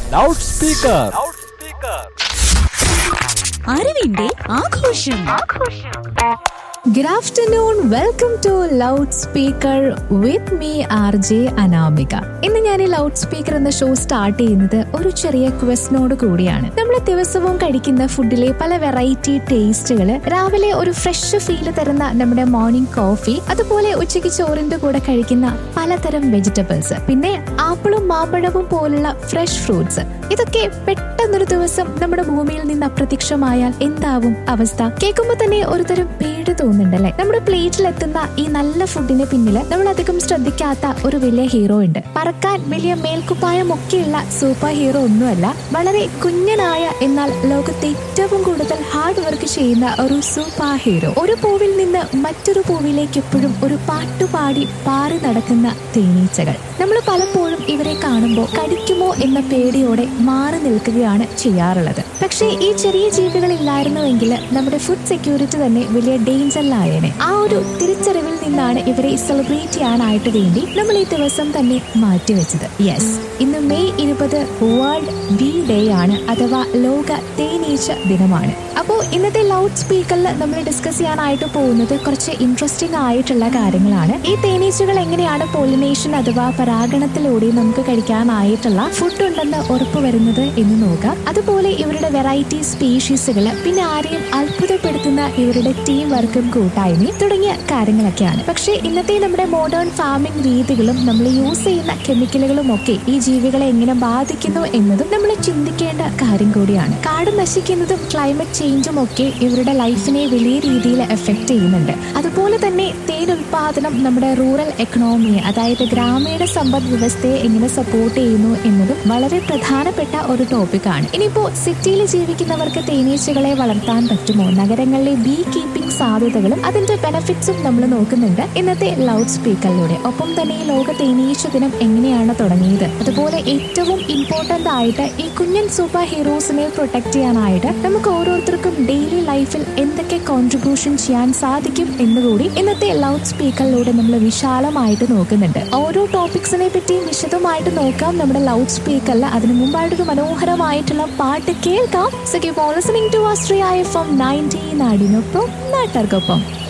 loud speaker അറിവിന്റെ ആഘോഷം good afternoon welcome to loud speaker with me R J Anamika ഇന്ന് ഞാൻ ഈ ലൗഡ് സ്പീക്കർ എന്ന ഷോ സ്റ്റാർട്ട് ചെയ്യുന്നത് ഒരു ചെറിയ ക്വസ്റ്റിനോട് കൂടിയാണ് നമ്മൾ ദിവസവും കഴിക്കുന്ന ഫുഡിലെ പല വെറൈറ്റി ടേസ്റ്റുകൾ രാവിലെ ഒരു ഫ്രഷ് ഫീൽ തരുന്ന നമ്മുടെ മോർണിംഗ് കോഫി അതുപോലെ ഉച്ചയ്ക്ക് ചോറിന്റെ കൂടെ കഴിക്കുന്ന പലതരം വെജിറ്റബിൾസ് പിന്നെ ആപ്പിളും മാമ്പഴവും പോലുള്ള ഫ്രഷ് ഫ്രൂട്ട്സ് ഇതൊക്കെ പെട്ടെന്നൊരു ദിവസം നമ്മുടെ ഭൂമിയിൽ നിന്ന് അപ്രത്യക്ഷമായാൽ എന്താവും അവസ്ഥ കേൾക്കുമ്പോൾ തന്നെ ഒരുതരം പേടി തോന്നുന്നുണ്ടല്ലേ നമ്മുടെ പ്ലേറ്റിൽ എത്തുന്ന ഈ നല്ല ഫുഡിന് പിന്നില് നമ്മൾ അധികം ശ്രദ്ധിക്കാത്ത ഒരു വലിയ ഹീറോ ഉണ്ട് പറക്കാൻ വലിയ മേൽക്കുപ്പായം ഒക്കെയുള്ള സൂപ്പർ ഹീറോ ഒന്നുമല്ല വളരെ കുഞ്ഞനായ എന്നാൽ ലോകത്തെ ഏറ്റവും കൂടുതൽ ഹാർഡ് വർക്ക് ചെയ്യുന്ന ഒരു സൂപ്പർ ഹീറോ ഒരു പൂവിൽ നിന്ന് മറ്റൊരു പൂവിലേക്ക് എപ്പോഴും ഒരു പാട്ടുപാടി പാറി നടക്കുന്ന തേനീച്ചകൾ നമ്മൾ പലപ്പോഴും ഇവരെ കാണുമ്പോൾ കടിക്കുമോ എന്ന പേടിയോടെ മാറി നിൽക്കുകയാണ് ചെയ്യാറുള്ളത് പക്ഷേ ഈ ചെറിയ ജീവികൾ ഇല്ലായിരുന്നുവെങ്കിൽ നമ്മുടെ ഫുഡ് സെക്യൂരിറ്റി തന്നെ വലിയ ഡേഞ്ചറിലായേനെ ആ ഒരു തിരിച്ചറിവിൽ നിന്നാണ് ഇവരെ സെലിബ്രേറ്റ് ചെയ്യാനായിട്ട് വേണ്ടി നമ്മൾ ഈ ദിവസം തന്നെ മാറ്റിവെച്ചത് യെസ് ഇന്ന് മെയ് ഇരുപത് വേൾഡ് ബി ഡേ ആണ് അഥവാ ലോക തേനീച്ച ദിനമാണ് അപ്പോൾ ഇന്നത്തെ ലൗഡ് സ്പീക്കറിൽ നമ്മൾ ഡിസ്കസ് ചെയ്യാനായിട്ട് പോകുന്നത് കുറച്ച് ഇൻട്രസ്റ്റിംഗ് ആയിട്ടുള്ള കാര്യങ്ങളാണ് ഈ തേനീച്ചകൾ എങ്ങനെയാണ് പോളിനേഷൻ അഥവാ പരാഗണത്തിലൂടെ നമുക്ക് കഴിക്കാനായിട്ടുള്ള ഫുഡ് ഉണ്ടെന്ന് ഉറപ്പുവരുന്നത് എന്ന് നോക്കാം അതുപോലെ ഇവരുടെ വെറൈറ്റി സ്പീഷീസുകൾ പിന്നെ ആരെയും അത്ഭുതപ്പെടുത്തുന്ന ഇവരുടെ ടീം വർക്കും കൂട്ടായ്മയും തുടങ്ങിയ കാര്യങ്ങളൊക്കെയാണ് പക്ഷേ ഇന്നത്തെ നമ്മുടെ മോഡേൺ ഫാമിംഗ് രീതികളും നമ്മൾ യൂസ് ചെയ്യുന്ന കെമിക്കലുകളും ഒക്കെ ഈ ജീവികളെ എങ്ങനെ ബാധിക്കുന്നു എന്നതും നമ്മൾ ചിന്തിക്കേണ്ട കാര്യം കൂടിയാണ് കാട് നശിക്കുന്നതും ക്ലൈമറ്റ് ചേഞ്ചും ഒക്കെ ഇവരുടെ ലൈഫിനെ വലിയ രീതിയിൽ എഫക്ട് ചെയ്യുന്നുണ്ട് അതുപോലെ തന്നെ തേൻ ഉൽപാദനം നമ്മുടെ റൂറൽ എക്കണോമിയെ അതായത് ഗ്രാമീണ സമ്പദ് വ്യവസ്ഥയെ എങ്ങനെ സപ്പോർട്ട് ചെയ്യുന്നു എന്നതും വളരെ പ്രധാനപ്പെട്ട ഒരു ടോപ്പിക്കാണ് ഇനിയിപ്പോ സിറ്റിയിൽ ജീവിക്കുന്നവർക്ക് തേനീച്ചകളെ വളർത്താൻ പറ്റുമോ നഗരങ്ങളിലെ ബീ കീപ്പിംഗ് സാധ്യതകളും അതിന്റെ ബെനഫിറ്റ്സും നമ്മൾ നോക്കുന്നുണ്ട് ഇന്നത്തെ ലൗഡ് സ്പീക്കറിലൂടെ ഒപ്പം തന്നെ ഈ ലോക തേനീച്ച ദിനം എങ്ങനെയാണ് തുടങ്ങിയത് അതുപോലെ ഏറ്റവും ഇമ്പോർട്ടന്റ് ആയിട്ട് ഈ കുഞ്ഞൻ സൂപ്പർ ഹീറോസിനെ പ്രൊട്ടക്ട് ചെയ്യാനായിട്ട് നമുക്ക് ഓരോരുത്തർക്കും ഡെയിലി ലൈഫിൽ എന്തൊക്കെ കോൺട്രിബ്യൂഷൻ ചെയ്യാൻ സാധിക്കും എന്നുകൂടി ഇന്നത്തെ ലൗഡ് സ്പീക്കറിലൂടെ നമ്മൾ വിശാലമായിട്ട് നോക്കുന്നുണ്ട് ഓരോ ടോപ്പിക്സിനെ പറ്റിയും വിശദമായിട്ട് നോക്കാം നമ്മുടെ ലൗഡ് സ്പീക്കറിൽ അതിനു മുമ്പായിട്ടൊരു മനോഹരമായിട്ടുള്ള പാട്ട് കേൾക്കാം so keep on listening to ആസ്ട്രിയ എഫ് എം നയൻറ്റീൻ നാടിനൊപ്പം നാട്ടുകാർക്കൊപ്പം